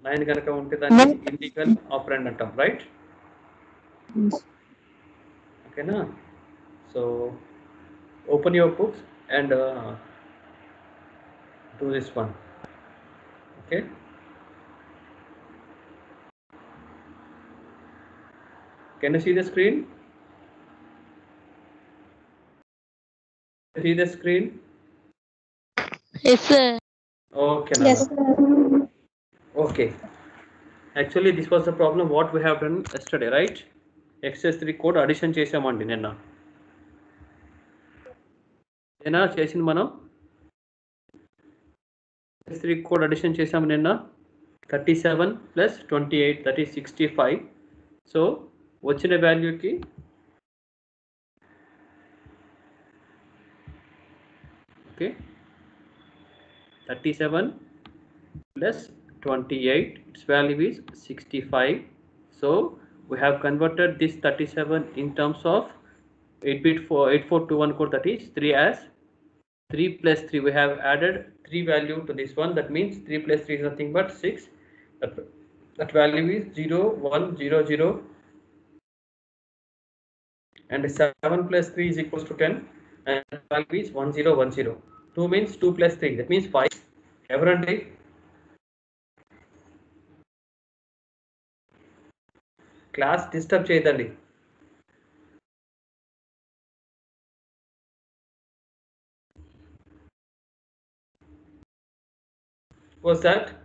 Nine కనుక ఉంటే దాన్ని ఇల్లీగల్ ఆపరెండ్ అంటాం రైట్ ఓకేనా so open your books and do this one okay Can you see the screen? See the screen? Yes, sir. Okay. Nana. Okay. Actually, this was the problem what we have done yesterday, right? Excess three code addition చేసామండి నిన్న ఏనా చేసింది మనం excess three code addition చేసాము నిన్న thirty seven plus twenty eight that is sixty five so వచ్చిన వాల్యూకి okay thirty seven plus 28 its value is 65 so we have converted this 37 in terms of 8 bit for 8421 code that is 3 as 3 plus 3 we have added 3 value to this one that means 3 plus 3 is nothing but 6 that, that value is 0 1 0 0 and 7 plus 3 is equals to 10 and the value is 1 0 1 0 2 means 2 plus 3 that means 5 everyone class disturb చేయదండి was that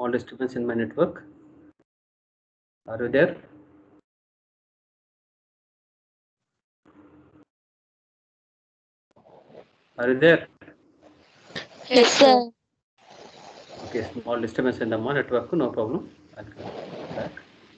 small disturbance in my network. Are you there? Are you there? Yes, sir. Okay, small disturbance in the my network, no problem. I'll come back.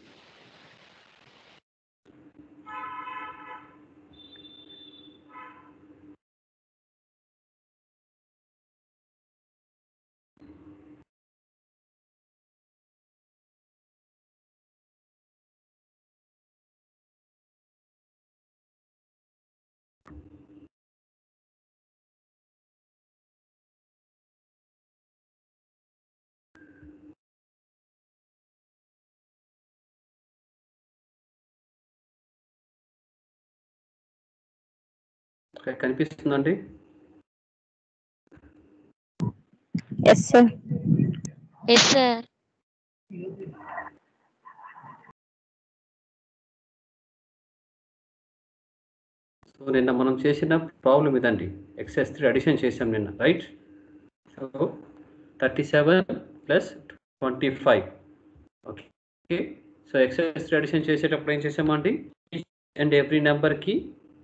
Okay, కనిపిస్తుందండి Yes, sir. Yes, sir. So నిన్న మనం చేసిన problem ఇదండి excess three addition చేసాం నిన్న right so thirty seven plus twenty five okay so excess three addition చేసేటప్పుడు ఏం చేసామండి అండ్ ఎవ్రీ నెంబర్కి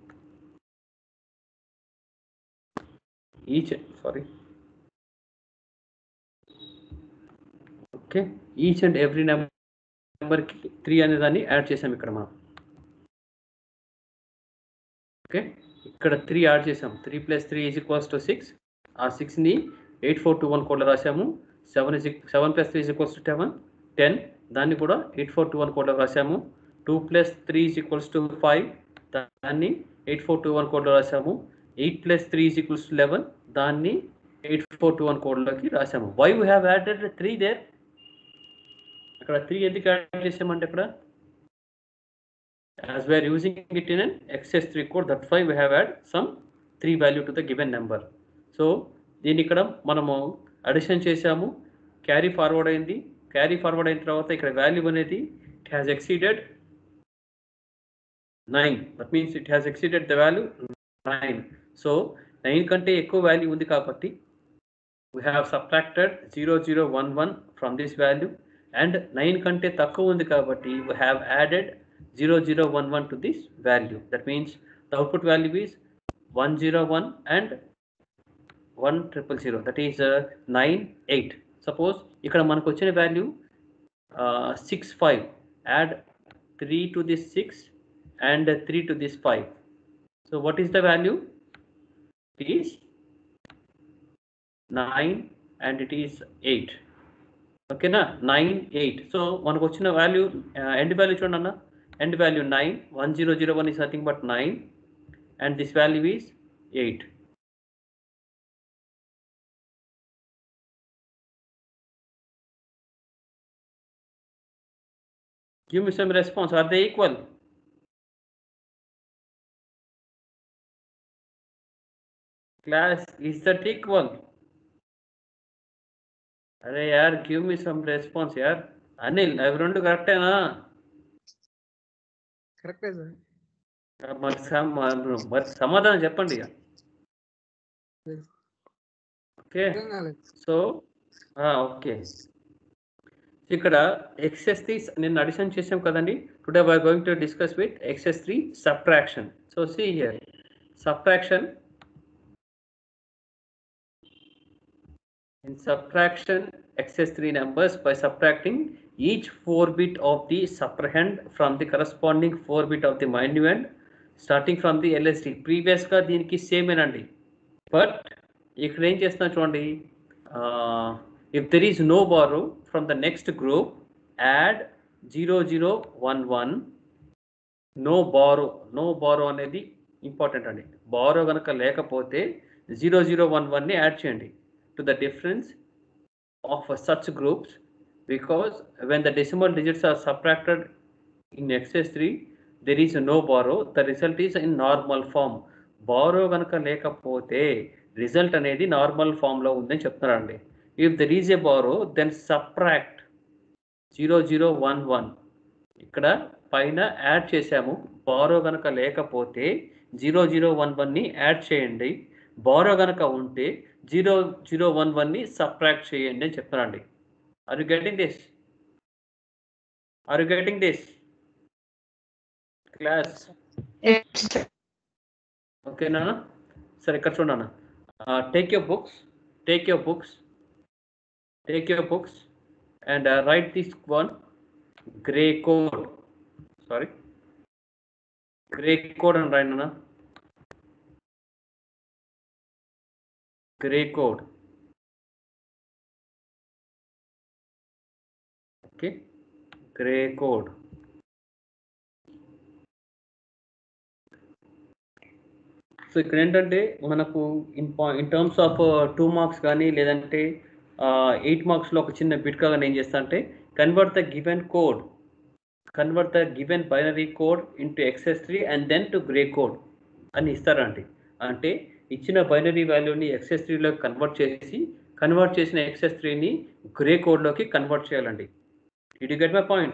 each sorry okay each and every నెంబర్కి త్రీ అనే దాన్ని యాడ్ చేసాం ఇక్కడ మనం ఓకే ఇక్కడ త్రీ యాడ్ చేసాం three plus three is equals to six ఆ సిక్స్ని ఎయిట్ ఫోర్ టూ వన్ కోడ్లో రాసాము seven is seven plus three is equals to seven ten దాన్ని కూడా ఎయిట్ ఫోర్ టూ వన్ కోడ్లో రాసాము two plus three is equals to five దాన్ని eight four two one కోడ్లో రాసాము eight plus three is equals to eleven దాన్ని eight four two one కోడ్లోకి రాసాము why we have added three there అక్కడ three ఎందుకు యాడ్ చేసామంటే అక్కడ as we are using it in an XS3 code that why we have add some 3 value to the given number so దీన్ని ఇక్కడ మనము addition చేసాము క్యారీ ఫార్వర్డ్ అయింది carry forward అయిన తర్వాత ఇక్కడ వాల్యూ అనేది it has exceeded nine that means it has exceeded the value nine so nine కంటే ఎక్కువ వాల్యూ ఉంది కాబట్టి we have subtracted 0011 from this value and 9 కంటే తక్కువ ఉంది కాబట్టి we have added 0011 to this value that means the output value is 101 and 1000 that is uh, 98 suppose ఇక్కడ మనకు వచ్చిన value six five add three to this six and three to this five so what is the value it is nine and it is eight ఓకేనా nine eight సో మనకు వచ్చిన value end value చూడండి అన్న end value nine one zero zero one is nothing but nine and this value is eight Give me some response. Are they equal? Class, is that equal? అరే యార్ give me some response యార్ అనిల్ అవి రెండు కరెక్టేనా కరెక్టే sir మరి సమ- మరి సమాధానం చెప్పండి ఇక ఓకే అర్థం కాలేదు సో ఓకే ఇక్కడ ఎక్సెస్ త్రీ నిన్న అడిషన్ చేసాం కదండి today we are going to discuss with excess three subtraction so see here subtraction in subtraction excess3 numbers by subtracting each 4 bit of the subtrahend from the corresponding 4 bit of the minuend starting from the LSD previous గా దీనికి same ఏనండి but ఇక్కడ ఏం చేస్తున్నా చూడండి if there is no borrow from the next group add zero zero one one no borrow no borrow అనేది important అండి borrow కనుక లేకపోతే జీరో జీరో వన్ వన్ని యాడ్ చేయండి to the difference of uh, such groups because when the decimal digits are subtracted in excess3 there is no borrow the result is in normal form borrow కనుక లేకపోతే result అనేది normal ఫామ్లో ఉందని చెప్తున్నారండి if there is a borrow then subtract zero zero one one ఇక్కడ పైన add చేసాము borrow కనుక లేకపోతే జీరో జీరో వన్ వన్ని యాడ్ చేయండి బారో కనుక ఉంటే జీరో జీరో వన్ వన్ని సబ్ట్రాక్ట్ చేయండి అని చెప్తున్నారండి Are you getting this? Are you getting this? Class. Yes, sir. Okay నాన్న సరే ఇక్కడ చూడన్న take your books take your books take your books and write this one gray code sorry gray code అని రాయండి అన్న gray code okay gray code so ఇక్కడ ఏంటంటే మనకు in in terms of two marks కానీ లేదంటే ఎయిట్ మార్క్స్లో ఒక చిన్న బిట్ కానీ ఏం చేస్తా అంటే convert the given code convert the given binary code into excess three and then to grey code అని ఇస్తారండి అంటే ఇచ్చిన బైనరీ వాల్యూని ఎక్సెస్ త్రీలోకి కన్వర్ట్ చేసి కన్వర్ట్ చేసిన ఎక్సెస్ త్రీని గ్రే కోడ్లోకి కన్వర్ట్ చేయాలండి it get my point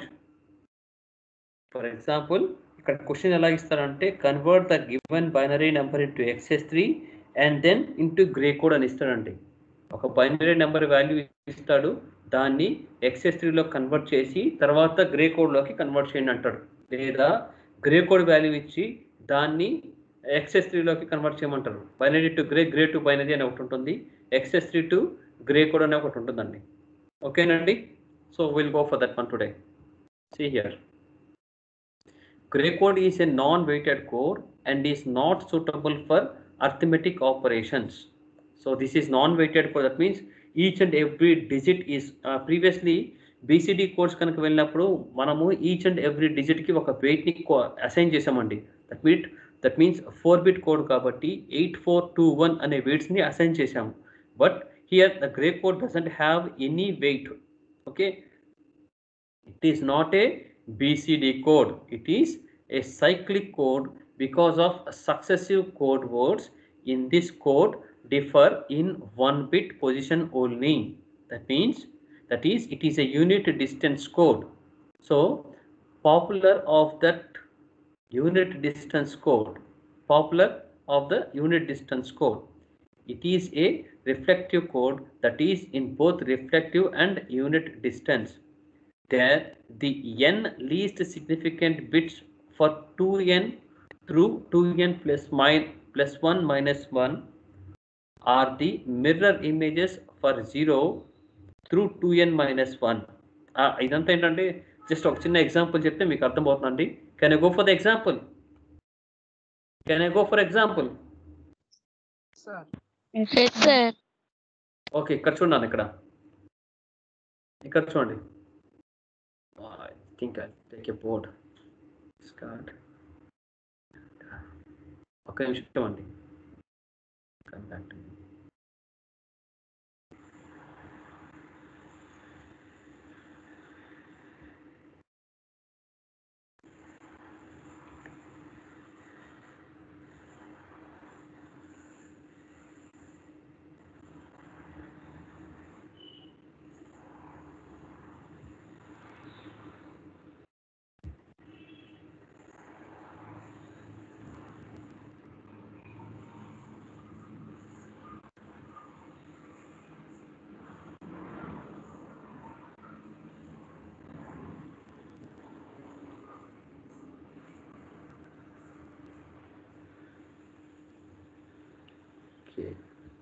for example ఇక్కడ క్వశ్చన్ ఎలా ఇస్తారంటే convert the given binary number into excess three and then into gray code అని ఇస్తాడండి ఒక బైనరీ నెంబర్ వాల్యూ ఇస్తాడు దాన్ని ఎక్సెస్ త్రీలో కన్వర్ట్ చేసి తర్వాత గ్రే కోడ్లోకి కన్వర్ట్ చేయండి అంటాడు లేదా గ్రే కోడ్ వాల్యూ ఇచ్చి దాన్ని ఎక్సెస్ త్రీలోకి కన్వర్ట్ చేయమంటారు binary to gray gray to binary అని ఒకటి ఉంటుంది excess three to grey code అనే ఒకటి ఉంటుందండి ఓకేనండి so will go for that one today see here Gray code is a non-weighted code and is not suitable for arithmetic operations. So this is non-weighted code. That means each and every digit is uh, previously BCD course కనుక వెళ్ళినప్పుడు మనము each and every డిజిట్కి ఒక వెయిట్ని assign చేసామండి that meet that means four bit code కాబట్టి eight four two one అనే వెయిట్స్ని అసైన్ చేసాము but here the gray code doesn't have any weight okay it is not a BCD code. It is a cyclic code because of successive code words in this code differ in one bit position only. That means that is it is a unit distance code. So popular of that unit distance code, popular of the unit distance code. It is a reflective code that is in both reflective and unit distance there the n least significant bits for 2n through 2n plus min plus 1 minus 1 are the mirror images for 0 through 2n minus 1 ఇదంతా ఏంటంటే just ఒక చిన్న example చెప్తే మీకు అర్థమవుతుందండి can I go for the example can I go for example Sir. Yes, sir. Okay ఇక్కడ చూడండి ఇక్కడ ఇక్కడ చూడండి I think I take a board start ఒక నిమిషం అండి Come back to me. Okay.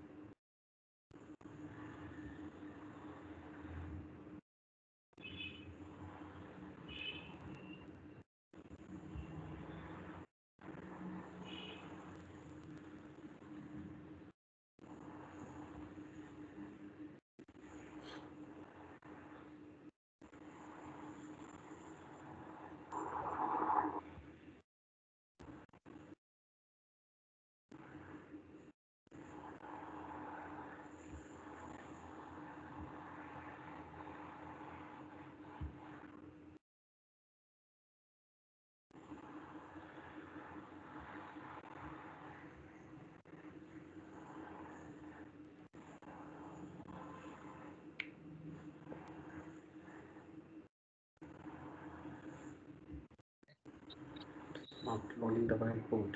Not loading the whiteboard.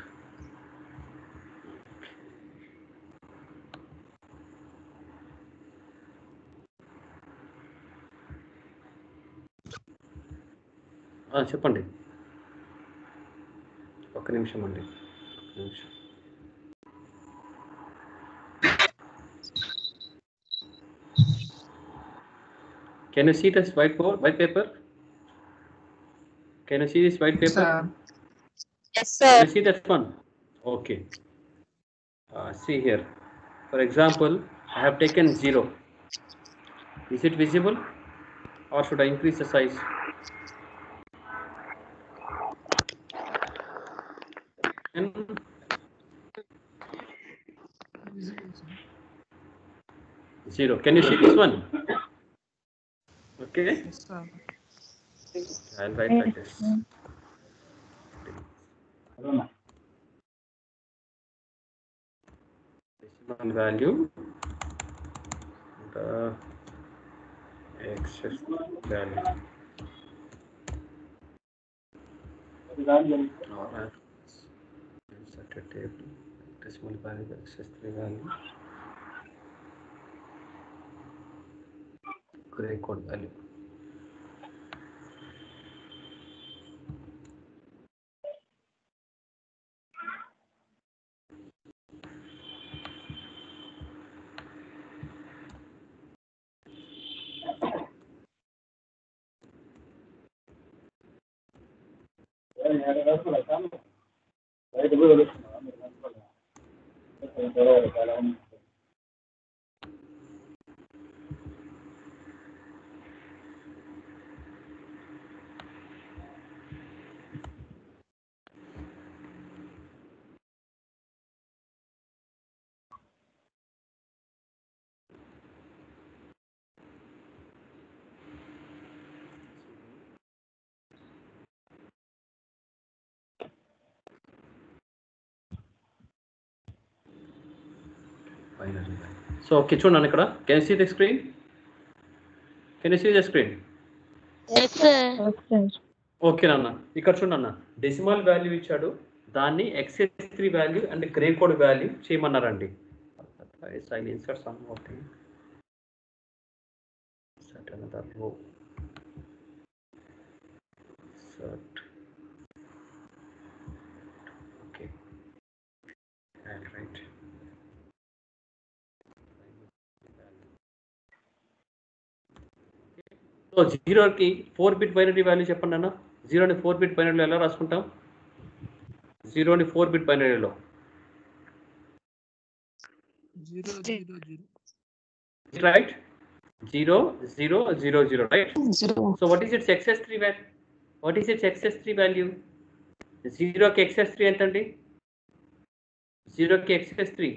ఆ, చెప్పండి ఒక్క నిమిషం అండి ఒక్క నిమిషం Can you see this whiteboard, white paper? Can you see this white paper? Sir. Yes, Can sir. you see that one? Okay. Uh, see here. For example, I have taken zero. Is it visible? Or should I increase the size? And zero. Can you see this one? Okay. Yes, sir. I'll write like this. Decimal value, the excess value. Or I insert a table, decimal value, the excess three value. Gray code value. So okay చూడండి ఇక్కడ can see the screen can see the screen Yes, sir. Okay నాన్న ఇక్కడ చూడన్న decimal value ఇచ్చాడు దాన్ని excess three value and gray code value చేయమన్నారండి I insert some more thing set another row set okay and right so జీరోకి four bit binary value చెప్పండి అన్న జీరోని ఫోర్ బిట్ బైనరీలో ఎలా రాసుకుంటాం జీరోని ఫోర్ బిట్ బైనరీలో Zero, zero, zero. Right zero zero zero zero right Zero. So what is its excess three value what is its excess three value జీరోకి excess three ఎంతండి జీరోకి ఎక్సెస్ త్రీ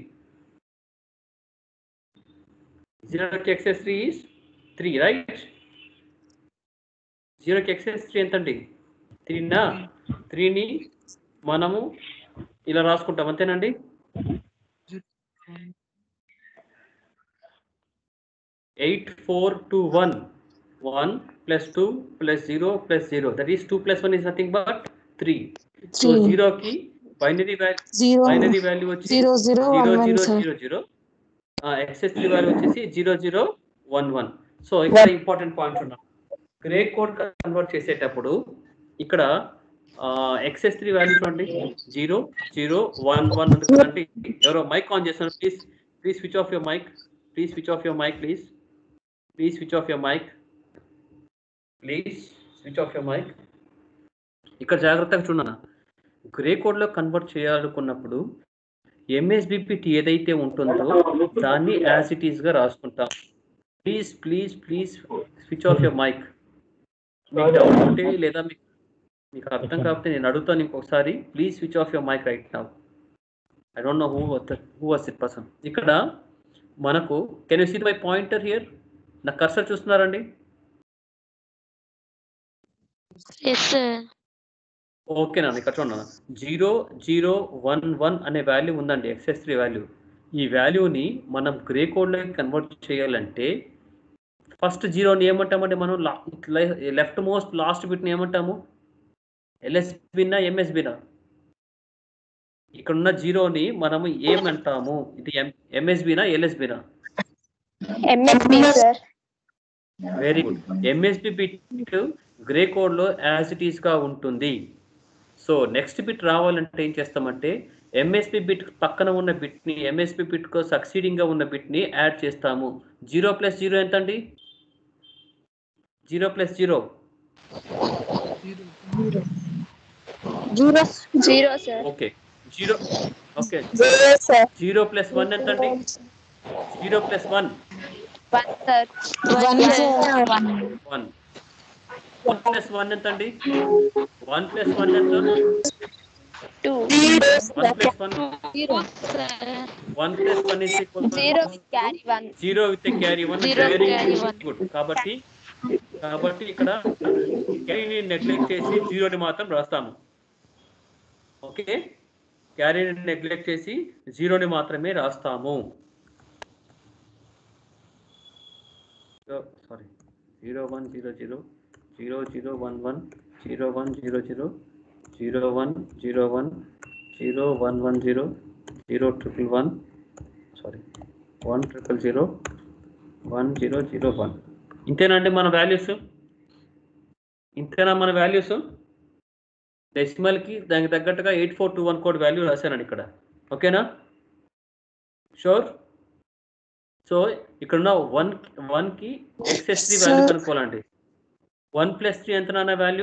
జీరోకి excess three is three right జీరోకి excess three ఎంతండి త్రీనా త్రీని మనము ఇలా రాసుకుంటాం అంతేనండి eight four two one one plus two plus zero plus zero that is two plus one is nothing but three so Three. జీరోకి binary value Zero. Binary value వచ్చి Zero, zero, zero one, one, zero sir. Zero zero excess three value వచ్చేసి zero zero one one so ఇక్కడ important points ఉన్నాం gray code convert చేసేటప్పుడు ఇక్కడ excess three value చూడండి zero zero one one అంటే ఎవరో mic on చేస్తున్నారు please please switch off your mic please switch off your mic please please switch off your mic please switch off your mic ఇక్కడ జాగ్రత్తగా చూడన్న grey కోడ్లో convert చేయాలనుకున్నప్పుడు ఎంఎస్బిపిటి ఏదైతే ఉంటుందో దాన్ని యాజ్ ఇట్ ఈస్గా రాసుకుంటాం please please please switch off your mic మీకు డౌట్ ఉంటే లేదా మీకు మీకు అర్థం కాకపోతే నేను అడుగుతాను ఇంకొకసారి please switch off your mic right now I don't know who who was it person ఇక్కడ మనకు can you see my pointer here నా కర్సర్ చూస్తున్నారండి Yes, sir. ఓకే నాన్న ఇక్కడ చూడండి జీరో జీరో వన్ వన్ అనే వాల్యూ ఉందండి ఎక్సెస్ త్రీ వాల్యూ ఈ వాల్యూని మనం గ్రే కోడ్లోకి కన్వర్ట్ చేయాలంటే ఫస్ట్ జీరోని ఏమంటామండి మనం లెఫ్ట్ మోస్ట్ లాస్ట్ బిట్ని ఏమంటాము ఎల్ఎస్బినా ఎంఎస్బినా ఇక్కడ ఉన్న జీరోని మనము ఏమంటాము ఇది ఎంఎస్బినా ఎల్ఎస్బినా MSB, sir. Very good MSB bit gray కోడ్లో యాజ్ ఇట్ ఈస్గా ఉంటుంది సో నెక్స్ట్ బిట్ రావాలంటే ఏం చేస్తామంటే ఎంఎస్పి బిట్ పక్కన ఉన్న బిట్ని ఎంఎస్పి బిట్కు సక్సీడింగ్గా ఉన్న బిట్ని యాడ్ చేస్తాము జీరో ప్లస్ జీరో ఎంత అండి zero plus zero zero zero zero sir okay zero okay zero sir zero plus one ఎంత అండి zero plus one one sir one sir one one plus one ఎంత అండి వన్ ప్లస్ వన్ ఎంత two one plus one zero sir one plus one is equal zero carry one zero with carry one Zero very carry one. Good కాబట్టి కాబట్టి ఇక్కడ క్యారీని neglect చేసి జీరోని మాత్రం రాస్తాము okay క్యారీని neglect చేసి జీరోని మాత్రమే రాస్తాము sorry zero one zero zero zero zero one one zero one zero zero zero one zero one zero one one zero zero triple one sorry one triple zero one zero zero one ఇంతేనండి మన values ఇంతేనా మన values డెసిమల్కి దానికి తగ్గట్టుగా eight four two one code value రాశానండి ఇక్కడ ఓకేనా షూర్ సో ఇక్కడ ఉన్న వన్ వన్కి ఎక్సెస్ త్రీ వాల్యూ Sir. కనుక్కోవాలండి వన్ ప్లస్ త్రీ ఎంత నాన్న value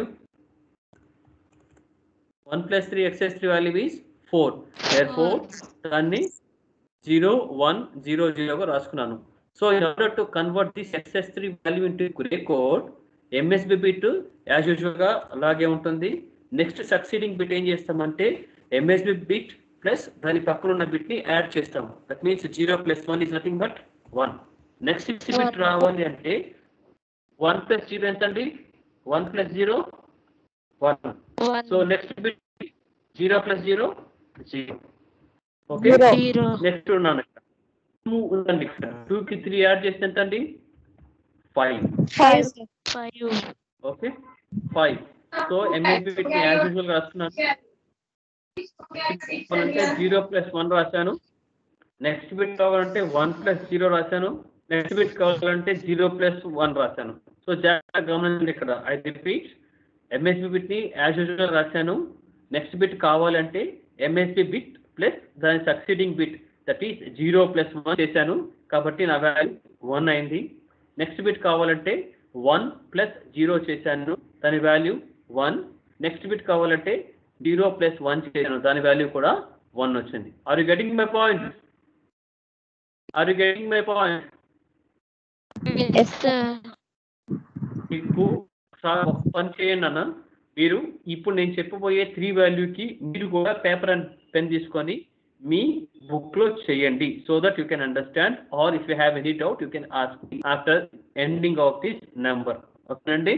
one plus three excess three value is four there four దాన్ని జీరో వన్ జీరో జీరోగా రాసుకున్నాను so in order to convert this excess three value into gray code MSB bit as యూజువల్గా అలాగే ఉంటుంది next succeeding bit ఏం చేస్తామంటే MSB bit plus దాని పక్కన ఉన్న బిట్ ని యాడ్ చేస్తాము that means zero plus one is nothing but one next bit రావాలి అంటే వన్ ప్లస్ జీరో ఎంత అండి one plus zero one one so next bit zero plus zero zero okay Zero. Zero next ఉన్నాను ఇక్కడ two ఉందండి ఇక్కడ two కి three add చేస్తే ఎంత అండి five five five okay five so MSB bit ని యాజ్ యూజువల్ రాస్తున్నాను అంటే జీరో ప్లస్ వన్ రాశాను నెక్స్ట్ బిట్ కావాలంటే వన్ ప్లస్ జీరో రాశాను నెక్స్ట్ బిట్ కావాలంటే జీరో ప్లస్ వన్ రాశాను సో జాగ్రత్తగా గమనించండి ఇక్కడ ఐ రిపీట్ ఎంఎస్బి బిట్ ని యాజ్ యూజువల్ రాశాను నెక్స్ట్ బిట్ కావాలంటే ఎంఎస్బి బిట్ ప్లస్ దాని succeeding bit that is zero plus one చేశాను కాబట్టి నా వాల్యూ వన్ అయింది నెక్స్ట్ బిట్ కావాలంటే వన్ ప్లస్ జీరో చేశాను దాని వాల్యూ వన్ నెక్స్ట్ బిట్ కావాలంటే జీరో ప్లస్ వన్ చేశాను దాని వాల్యూ కూడా వన్ వచ్చింది are you getting my point are you getting my point yes sir మీకు ఒకసారి ఒక పని చేయండి అన్న మీరు ఇప్పుడు నేను చెప్పబోయే త్రీ వాల్యూకి మీరు కూడా పేపర్ అండ్ పెన్ తీసుకొని మీ బుక్ లో చేయండి so that you can understand or if you have any doubt you can ask after ending of this number ఓకేనండి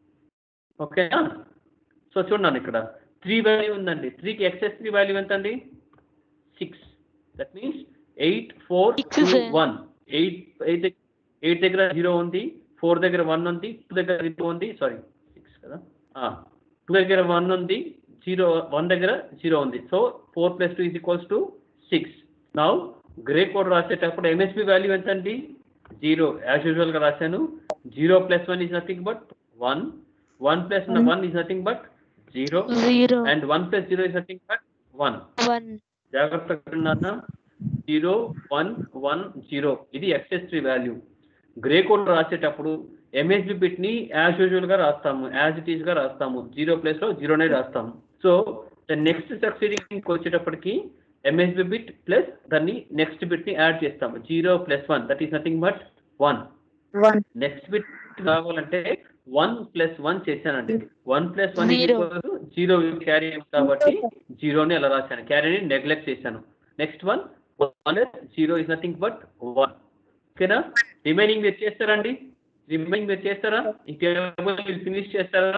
ఓకేనా సో చూడండి ఇక్కడ త్రీ వాల్యూ ఉందండి త్రీకి ఎక్సెస్ త్రీ వాల్యూ ఎంత అండి six that means eight four Six, two sir. One eight eight eight దగ్గర zero ఉంది ఫోర్ దగ్గర వన్ ఉంది టూ దగ్గర జీరో ఉంది సారీ సిక్స్ కదా టూ దగ్గర వన్ ఉంది జీరో వన్ దగ్గర జీరో ఉంది so four plus two is equals to six now grey code రాసేటప్పుడు ఎంఎస్పి వాల్యూ ఎంత అండి జీరో యాజ్ యూజువల్గా రాశాను zero plus one is nothing but one one plus one is nothing but zero zero and one plus zero is nothing but one one జాగ్రత్తగా zero one one zero ఇది excess three value grey code రాసేటప్పుడు MSB bit ని as usual గా రాస్తాము as it is గా రాస్తాము zero place లో జీరోనే రాస్తాము సో నెక్స్ట్ సక్సీడింగ్ వచ్చేటప్పటికి ఎంఎస్బి బిట్ ప్లస్ దాన్ని నెక్స్ట్ బిట్ ని యాడ్ చేస్తాము zero plus one that is nothing but one one next bit కావాలంటే వన్ ప్లస్ వన్ చేశానండి one plus one Zero. Zero carry కాబట్టి జీరోని అలా రాశాను క్యారీని నెగ్లెక్ట్ చేశాను next one one zero is nothing but one ఓకేనా రిమైనింగ్ మీరు చేస్తారండి రిమైనింగ్ మీరు చేస్తారా ఈ టేబుల్ మీరు ఫినిష్ చేస్తారా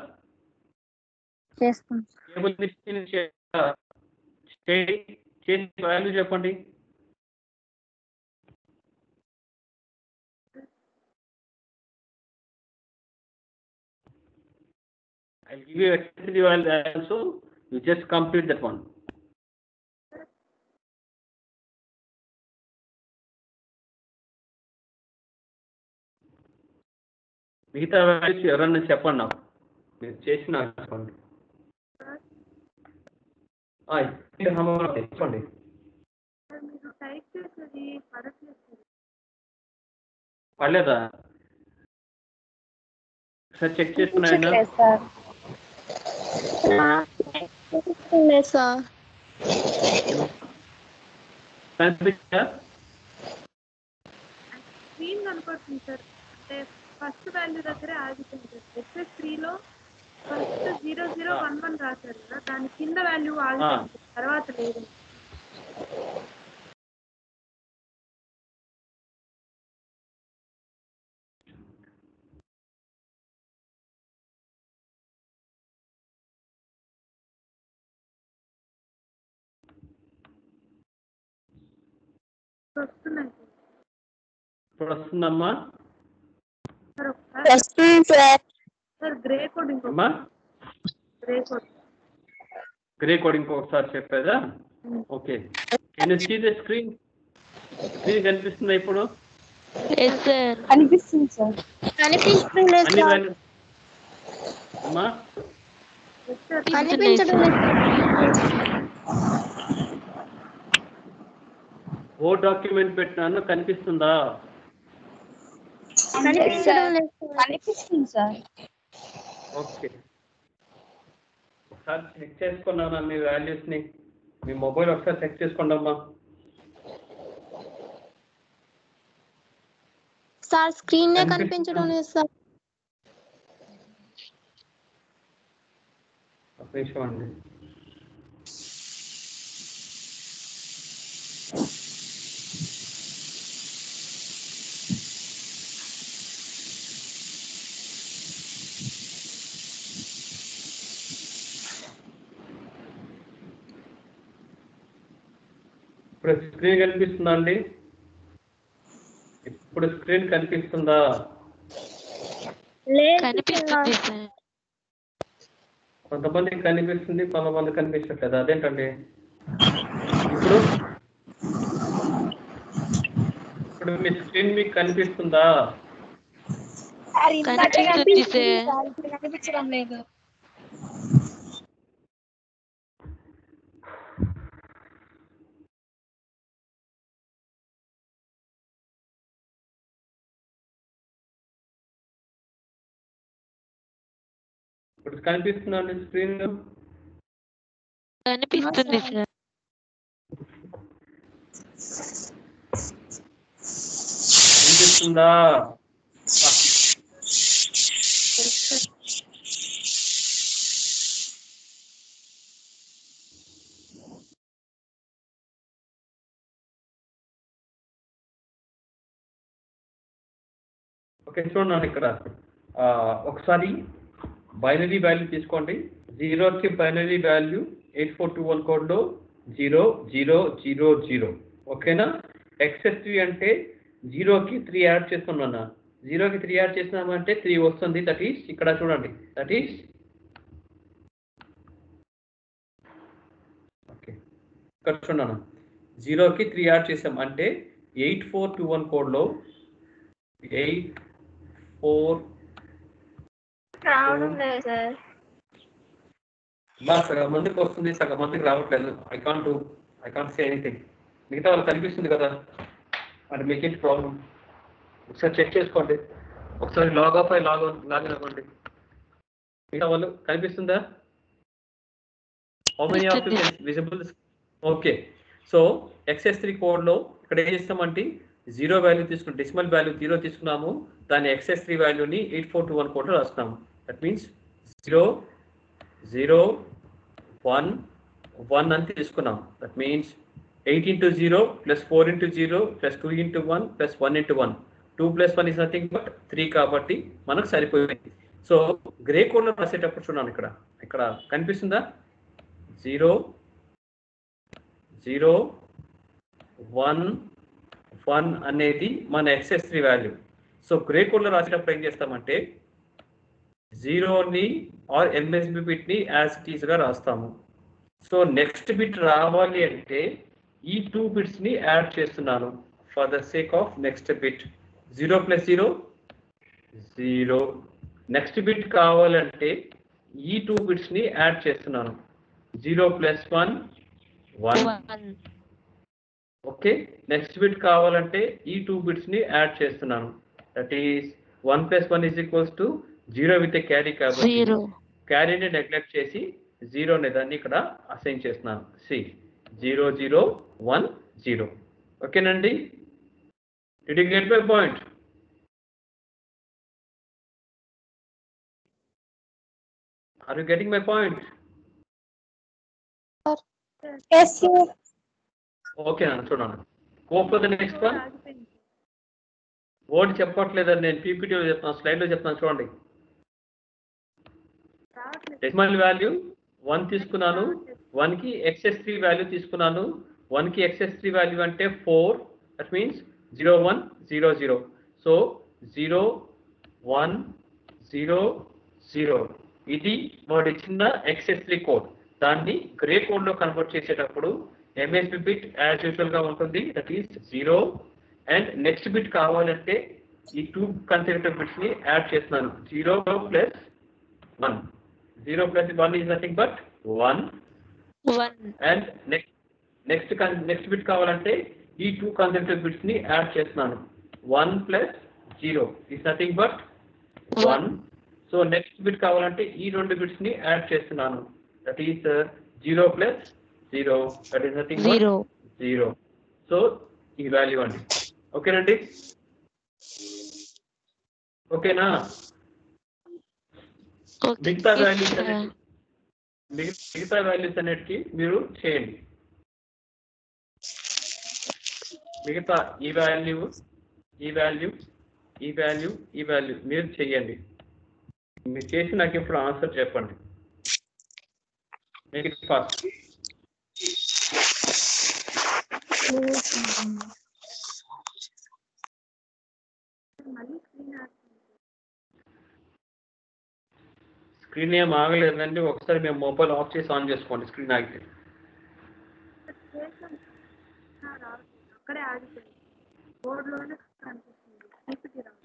చేస్తాం టేబుల్ మీరు ఫినిష్ చేస్తారా చేయండి చేసి వాల్యూ చెప్పండి I'll give you a the value also. You just complete that one. మిగతా వాల్యూస్ ఎవరన్నా చెప్పండి నాకు మీరు చేసిన చెప్పండి ఆ, ఇప్పుడు హోంవర్క్ చెప్పండి మీరు టైప్ చేసేది పడట్లేదు సార్ పర్లేదా సార్ చెక్ చేసుకున్నాయన్నా లేదు సార్ లేదు సార్ కనిపించా స్క్రీన్ కనపడుతుంది సార్ అంటే ఫస్ట్ వాల్యూ దగ్గరే ఆగిపోయింది సార్ ఎక్సెస్ త్రీలో first zero zero one one రాశారు కదా దాని కింద వాల్యూ ఆగిపోయింది తర్వాత లేదు వస్తున్నాయి సార్. ఇప్పుడు వస్తుందమ్మా సార్ ఒకసారి వస్తుంది సార్ సార్ గ్రే కోడ్ ఇంకొక అమ్మా గ్రే కోడ్ గ్రే కోడింగ్ ఒకసారి చెప్పేదా okay can see the screen screen కనిపిస్తుందా ఇప్పుడు ఎస్ సార్ కనిపిస్తుంది సార్ కనిపిస్తుంది లేదు అన్ని సార్ వాల్యూ అమ్మా సార్ కనిపించడం లేదు ఓ డాక్యుమెంట్ పెట్టినాను కనిపిస్తుందా కనిపించడం లేదు కనిపిస్తుంది సార్ ఓకే ఒకసారి చెక్ చేసుకున్నానా మీ వాల్యూస్ ని మీ మొబైల్ ఒకసారి చెక్ చేసుకోండి అమ్మా సార్ స్క్రీన్ కనిపిస్తుంది. కనిపించడం లేదు సార్ ఒక నిమిషం అండి ఇప్పుడు స్క్రీన్ కనిపిస్తుందా అండి ఇప్పుడు స్క్రీన్ కనిపిస్తుందా లేదు కనిపిస్తుంది సార్ కొంతమందికి కనిపిస్తుంది కొంతమంది కనిపించట్లేదు అదేంటండి ఇప్పుడు ఇప్పుడు మీ స్క్రీన్ మీకు కనిపిస్తుందా సార్ ఇందాకే కనిపిస్తుంది కనిపిస్తుంది సార్. సార్ ఇప్పుడు కనిపించడం లేదు ఇప్పుడు కనిపిస్తుందా అండి స్క్రీన్ కనిపిస్తుంది సార్ కనిపిస్తుందా ఓకే చూడండి ఇక్కడ ఆ, ఒకసారి బైనరీ వాల్యూ తీసుకోండి జీరోకి binary value eight four two one కోడ్లో జీరో జీరో జీరో జీరో ఓకేనా ఎక్సెస్ త్రీ అంటే జీరోకి త్రీ యాడ్ చేస్తున్నాను జీరోకి త్రీ యాడ్ చేసినామంటే త్రీ వస్తుంది దట్ ఈస్ ఇక్కడ చూడండి దట్ ఈస్ ఓకే ఇక్కడ చూడండి జీరోకి త్రీ యాడ్ చేసాం అంటే ఎయిట్ ఫోర్ టూ వన్ కోడ్లో ఎయిట్ ఫోర్ రావడం లేదు సార్ బా సగం మందికి వస్తుంది సగం మందికి రావట్లేదు I can't do I can't say anything మిగతా వాళ్ళకి కనిపిస్తుంది కదా మరి మీకేంటి ప్రాబ్లం ఒకసారి చెక్ చేసుకోండి ఒకసారి లాగ్ ఆఫ్ అయ్యి లాగ్ లాగిన్ అవ్వండి మిగతా వాళ్ళు కనిపిస్తుందా how many of you visible okay so excess three కోడ్లో ఇక్కడ ఏం చేస్తామంటే జీరో వాల్యూ తీసుకుని డెసిమల్ వాల్యూ జీరో తీసుకున్నాము దాని ఎక్స్ఎస్ త్రీ వాల్యూని ఎయిట్ ఫోర్ టూ వన్ కోడ్లో రాస్తున్నాము that means zero zero one one అని తీసుకున్నాం that means eight into zero plus four into zero plus two into one plus one into one two plus one is nothing but three కాబట్టి మనకు సరిపోయింది so grey కోడ్లో రాసేటప్పుడు చూడండి ఇక్కడ ఇక్కడ కనిపిస్తుందా జీరో జీరో వన్ వన్ అనేది మన excess three value so grey కోడ్లో రాసేటప్పుడు ఏం చేస్తామంటే జీరోని ఆర్ ఎంఎస్బి బిట్ని యాజ్ ఇట్ ఈస్గా రాస్తాము సో నెక్స్ట్ బిట్ రావాలి అంటే ఈ టూ బిట్స్ని యాడ్ చేస్తున్నాను for the sake of next bit zero plus zero zero next bit కావాలంటే ఈ టూ బిట్స్ ని యాడ్ చేస్తున్నాను zero plus one one one okay next bit కావాలంటే ఈ టూ బిట్స్ ని యాడ్ చేస్తున్నాను that is one plus one is equals to zero with carry కాబట్టి zero క్యారీని నెగ్లెక్ట్ చేసి జీరో అనే దాన్ని ఇక్కడ అసైన్ చేస్తున్నాను see zero zero one zero ఓకేనండి did get my point are you getting my point yes sir okay అన్న చూడండి go for the next one ఆగిపోయింది వర్డ్ చెప్పట్లేదని నేను పీపీటీలో చెప్తాను స్లైడ్లో చెప్తాను చూడండి రావట్లేదు డెసిమల్ వాల్యూ వన్ తీసుకున్నాను వన్ కి ఎక్స్ఎస్ త్రీ వాల్యూ తీసుకున్నాను వన్ కి ఎక్స్ఎస్ త్రీ వాల్యూ అంటే four that means zero one zero zero so zero one zero zero ఇది వాడు ఇచ్చిన ఎక్స్ఎస్ త్రీ కోడ్ దాన్ని గ్రే కోడ్ లో కన్వర్ట్ చేసేటప్పుడు ఎంఎస్బి బిట్ యాజ్ యూజువల్ గా ఉంటుంది that is zero and next bit కావాలంటే ఈ టూ కన్సర్వేటివ్ బిట్స్ ని యాడ్ చేస్తున్నాను zero plus one zero plus one is nothing but one one and next next next bit కావాలంటే ఈ two consecutive bits ని add చేస్తున్నాను one plus zero is nothing but one so next bit కావాలంటే ఈ రెండు bits ని add చేస్తున్నాను that is zero plus zero that is nothing zero zero so ఈ వాల్యూ అండి ఓకేనండి ఓకేనా ఓకే మిగతా వాల్యూస్ అనేది మిగ- మిగతా వాల్యూస్ అన్నిటికి మీరు చేయండి మిగతా ఈ వాల్యూ ఈ వాల్యూ ఈ వాల్యూ ఈ వాల్యూ మీరు చేయండి మీరు చేసి నాకు ఇప్పుడు ఆన్సర్ చెప్పండి మీకు ఫస్ట్ మళ్ళీ స్క్రీన్ ఆడుతుంది స్క్రీన్ ఏం ఆగలేదండి ఒకసారి మేము మొబైల్ ఆఫ్ చేసి ఆన్ చేసుకోండి స్క్రీన్ ఆగితే చేసాం ఆ, రావట్లేదు అక్కడే ఆగిపోయింది బోర్డులోనే కనిపిస్తుంది పీపీటీ రావట్లేదు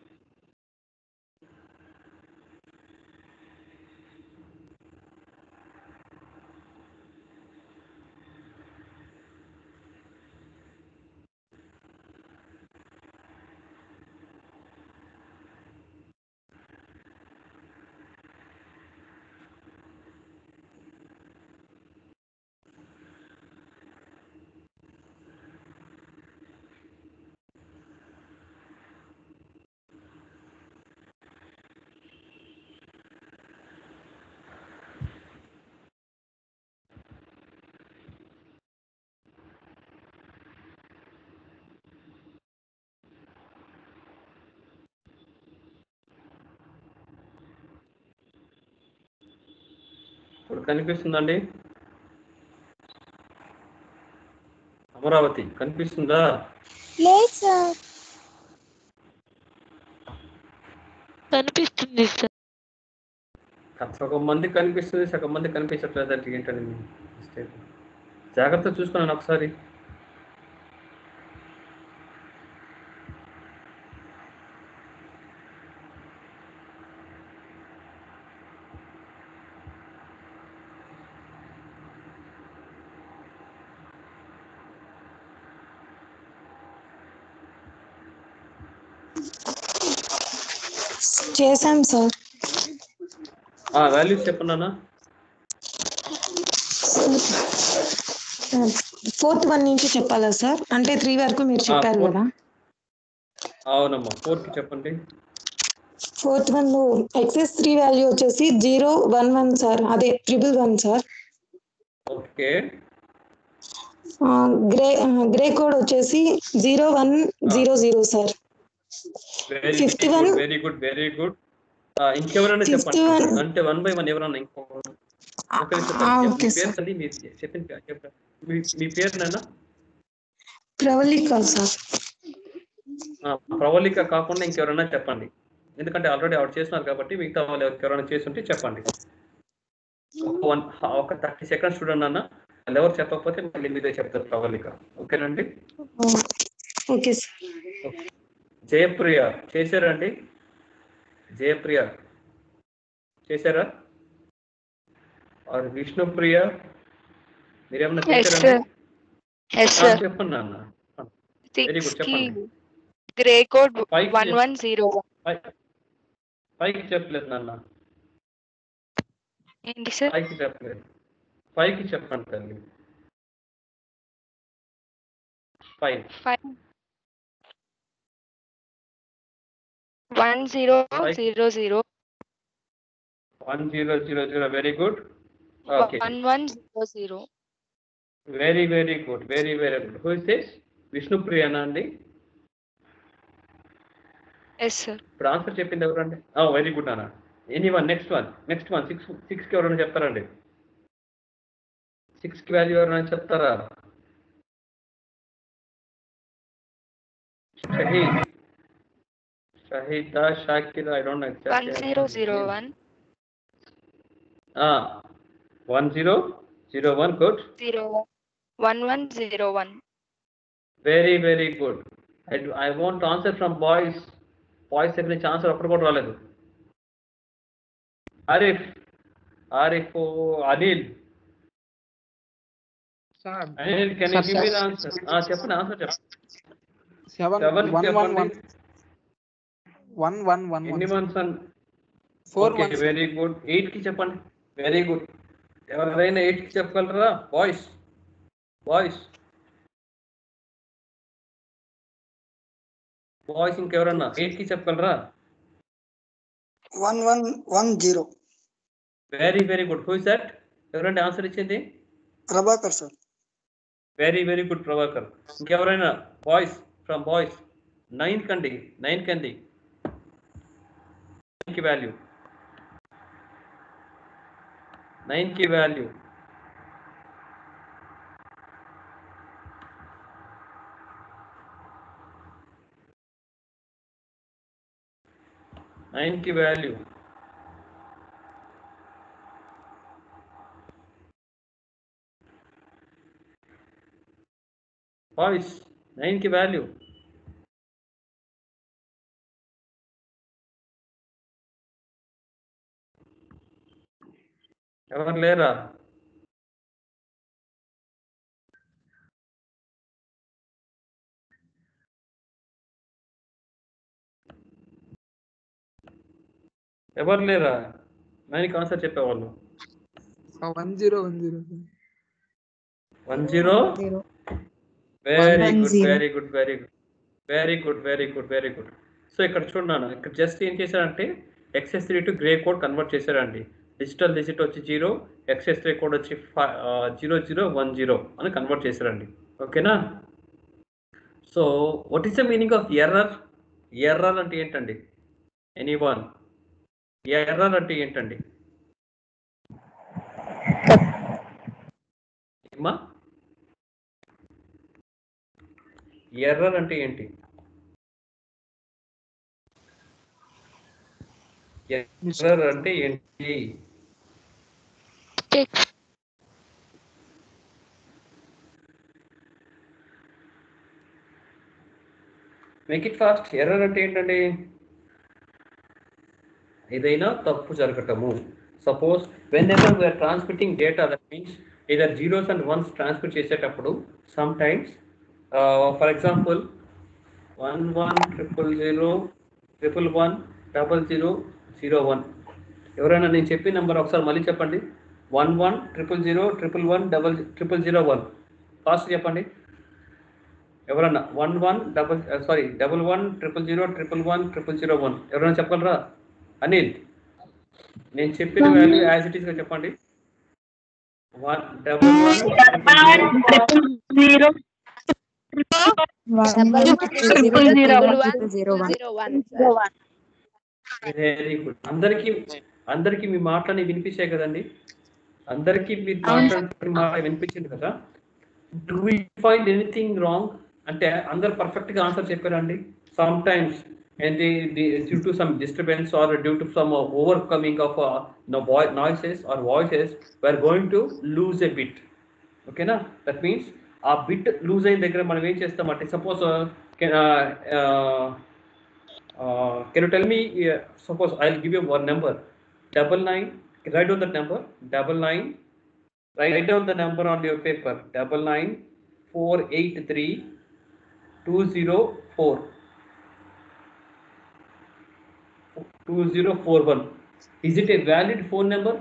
ఇప్పుడు కనిపిస్తుందండి అమరావతి కనిపిస్తుందా లేదు సార్ కనిపిస్తుంది సార్ సగం మంది కనిపిస్తుంది సగం మంది కనిపించట్లేదు అంటే ఏంటండి మీ mistake? జాగ్రత్త చూసుకున్నాను ఒకసారి చేశాం సార్ ఆ వాల్యూస్ చెప్పండి ఫోర్త్ వన్ నుంచి చెప్పాలా సార్ అంటే త్రీ వరకు మీరు చెప్పారు fourth. కదా అవునమ్మా ఫోర్కి చెప్పండి ఫోర్త్ వన్ లో ఎక్సెస్ త్రీ వాల్యూ వచ్చేసి జీరో వన్ వన్ సార్ అదే triple one sir okay grey grey code వచ్చేసి zero one zero zero sir very Fifth good one. Very good very good ఇంకెవరైనా Fifth చెప్పండి one. అంటే one by one ఎవరన్నా ఇంకో ఒకరి ఆ, చెప్పండి. ఓకే మీ పేరు సార్ చదివి మీరు చెప్పిన పేరు చెప్పండి. మీ మీ పేరు నాన్న ప్రవళిక సార్ ఆ, ప్రవళిక కాకుండా ఇంకెవరైనా చెప్పండి ఎందుకంటే ఆల్రెడీ ఆవిడ చేస్తున్నారు కాబట్టి మిగతా వాళ్ళు ఎవరైనా చేసి ఉంటే చెప్పండి ఒక వన్ ఒక థర్టీ సెకండ్స్ చూడండి అన్న వాళ్ళు ఎవరు చెప్పకపోతే మళ్ళీ మీదే చెప్తారు ప్రవళిక ఓకేనండి ఓకే సార్ జయప్రియ చేశారండి జయప్రియ చేశారా ఆర్ విష్ణుప్రియ మీరేమన్నా ఎస్ చేశారా సార్ ఎస్ సార్ చెప్పండి నాన్న Very good, సిక్స్ కి చెప్పండి. గ్రే కోడ్ Five వన్ కి- వన్ జీరో పై- పైకి చెప్పలేదు నాన్న ఏంటి సార్ పైకి చెప్పలేదు పైకి చెప్పండి తల్లి five five one zero Five. Zero zero one zero zero zero very good okay one one zero zero very very good very very good who is this విష్ణుప్రియనా అండి ఎస్ సార్ ఇప్పుడు ఆన్సర్ చెప్పింది ఎవరండి వెరీ గుడ్ అన్న anyone next one next one six సిక్స్కి ఎవరైనా చెప్తారండి సిక్స్కి వాల్యూ ఎవరైనా చెప్తారా Shaheed Shahida Shakir I don't one zero zero one one zero zero one good zero one one zero one very very good I I want answer from boys boys దగ్గర నుంచి answer అప్పుడు కూడా రాలేదు Arif Arif Anil sir Anil can Sir, give me sir. Answer చెప్పండి answer చెప్పండి seven seven one one one చెప్పండి one one one ఎన్ని one months and four okay one very good eight కి చెప్పండి వెరీ గుడ్ ఎవరైనా ఎయిట్ కి చెప్పగలరా బాయ్స్ బాయ్స్ బాయ్స్ ఇంకెవరన్నా ఎయిట్ కి చెప్పగలరా one one one zero very very good who is that ఎవరండి ఆన్సర్ ఇచ్చింది Prabhakar sir very very good Prabhakar ఇంకెవరైనా బాయ్స్ ఫ్రమ్ బాయ్స్ నైన్ కండి నైన్ కండి నైన్ కి వాల్యూ నైన్ కి వాల్యూ నైన్ కి వాల్యూ బాయ్స్ నైన్ కి వాల్యూ ఎవరు లేరా ఎవరు లేరా నైన్కి ఆన్సర్ చెప్పేవాళ్ళు one zero one zero one zero very One good zero. Very good very good very good very good very good so ఇక్కడ చూడండి ఇక్కడ జస్ట్ ఏం చేశారంటే excess three to grey code convert చేశారండి డిజిటల్ డిజిట్ వచ్చి zero excess three code వచ్చి zero zero one zero అని convert చేశారండి ఓకేనా so what is the meaning of error error అంటే ఏంటండి ఎనీ వన్ ఎర్రర్ అంటే ఏంటండి ఏమ్మా ఎర్రర్ అంటే ఏంటి ఎర్రర్ అంటే ఏంటి text make it fast error అంటే ఏంటండి ఏదైనా తప్పు జరగటము suppose whenever we are transmitting data that means either zeros and ones transmit చేసేటప్పుడు sometimes for example one one triple zero triple one double zero zero one ఎవరైనా నేను చెప్పిన number ఒకసారి మళ్ళీ చెప్పండి one one triple zero triple one double triple zero one fast చెప్పండి ఎవరన్నా one one double sorry double one triple zero triple one triple zero one ఎవరైనా చెప్పగలరా అనిల్ నేను చెప్పిన వాల్యూ యాజ్ ఇట్ ఈస్ గా చెప్పండి one double one zero very good అందరికి అందరికి మీ మాటలని వినిపించాయి కదండి అందరికి మీరు మాట్లాడుతున్న మాట వినిపించింది కదా do we find anything wrong అంటే అందరు పర్ఫెక్ట్ గా ఆన్సర్ చెప్పారండి sometimes and the, the due to some disturbance or due to some uh, overcoming of uh, no, vo- noises or voices we're going to lose a bit ఓకేనా that means ఆ bit lose అయిన దగ్గర మనం ఏం చేస్తామంటే suppose can tell me suppose I give you one number double nine write down the number double nine write, write down the number on your paper double nine four eight three two zero four two zero four one is it a valid phone number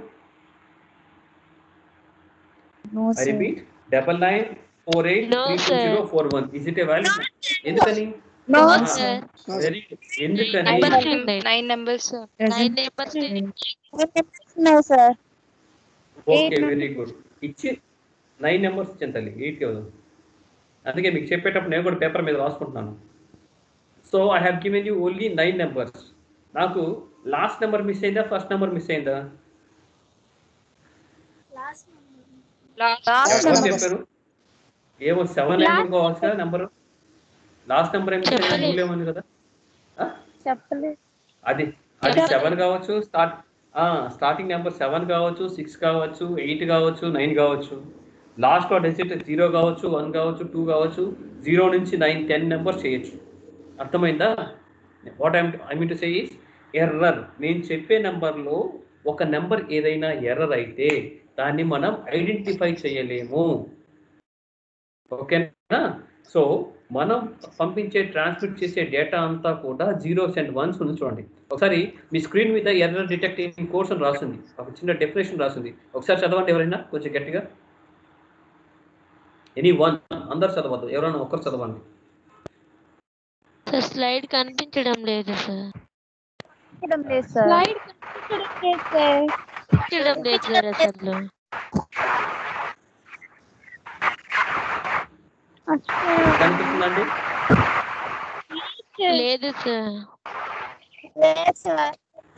No, i sir. repeat double nine four eight No, three two sir. zero four one is it a valid ఎందుకని No, Ah, sir. very ఎందుకని Numbers ఉన్నాయి. Nine numbers, sir. Present. No, sir. Okay very good ఇచ్చి nine numbers ఇచ్చాను తల్లి eight కాదు అందుకే మీకు చెప్పేటప్పుడు నేను కూడా పేపర్ మీద రాసుకుంటున్నాను so I have given you only nine numbers నాకు లాస్ట్ నెంబర్ మిస్ అయిందా ఫస్ట్ నెంబర్ మిస్ అయిందా Last ఎవరు number. చెప్పారు ఏమో సెవెన్ నెంబర్ కావచ్చు కదా నెంబర్ లాస్ట్ నెంబర్ ఏమి చెప్పలేదు. ఉంది కదా ఆ? చెప్పలేదు అది అది సెవెన్ కావచ్చు స్టార్ట్ స్టార్టింగ్ నెంబర్ సెవెన్ కావచ్చు సిక్స్ కావచ్చు ఎయిట్ కావచ్చు నైన్ కావచ్చు లాస్ట్లో డెసిట్ జీరో కావచ్చు వన్ కావచ్చు టూ కావచ్చు జీరో నుంచి నైన్ టెన్ నెంబర్స్ చేయొచ్చు అర్థమైందా what I'm I mean to say is error నేను చెప్పే నెంబర్లో ఒక నెంబర్ ఏదైనా ఎర్రర్ అయితే దాన్ని మనం ఐడెంటిఫై చేయలేము ఓకేనా సో మనం పంపించే ట్రాన్స్మిట్ చేసే డేటా అంతా కూడా జీరోస్ అండ్ వన్స్ ఉంది చూడండి ఒకసారి మీ స్క్రీన్ మీద ఎర్రర్ డిటెక్టింగ్ కోర్స్ అని రాసింది ఒక చిన్న డెఫినేషన్ రాసింది ఒకసారి చదవండి ఎవరైనా కొంచెం గట్టిగా ఎనీ వన్ అందరు చదవద్దు ఎవరైనా ఒక్కరు చదవండి సార్ స్లైడ్ కనిపించడం లేదు సార్ కనిపించడం లేదు సార్ కనిపించడం లేదు సార్ అసలు కనిపిస్తుందండి లేదు సార్ లేదు సార్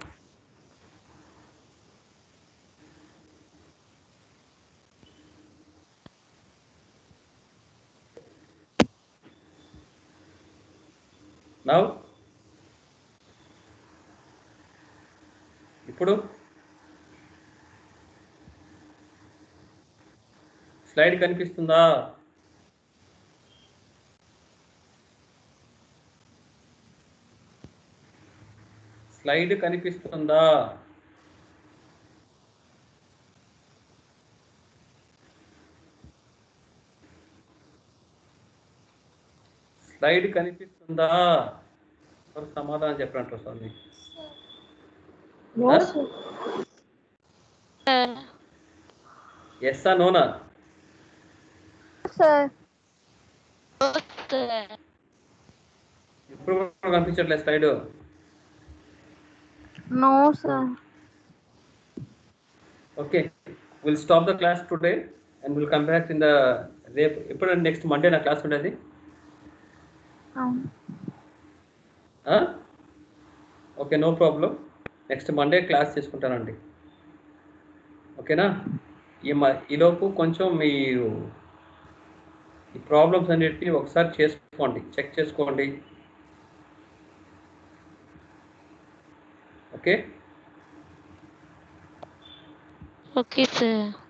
నవ్ ఇప్పుడు స్లైడ్ కనిపిస్తుందా స్లైడ్ కనిపిస్తుందా స్లైడ్ కనిపిస్తుందా ఎవరు సమాధానం చెప్పినట్టు స్వామి సార్ ఎస్సా నోనా సార్ సార్ ఇప్పుడు కూడా కనిపించట్లేదు slide no sir okay will stop the class today and will come back in the రేపు ఎప్పుడు నెక్స్ట్ మండే నా క్లాస్ ఉండేది అవును okay no problem next Monday class చేసుకుంటానండి ఓకేనా ఈ మ ఈలోపు కొంచెం మీరు ఈ ప్రాబ్లమ్స్ అన్నిటిని ఒకసారి చేసుకోండి చెక్ చేసుకోండి ఓకే ఓకే సార్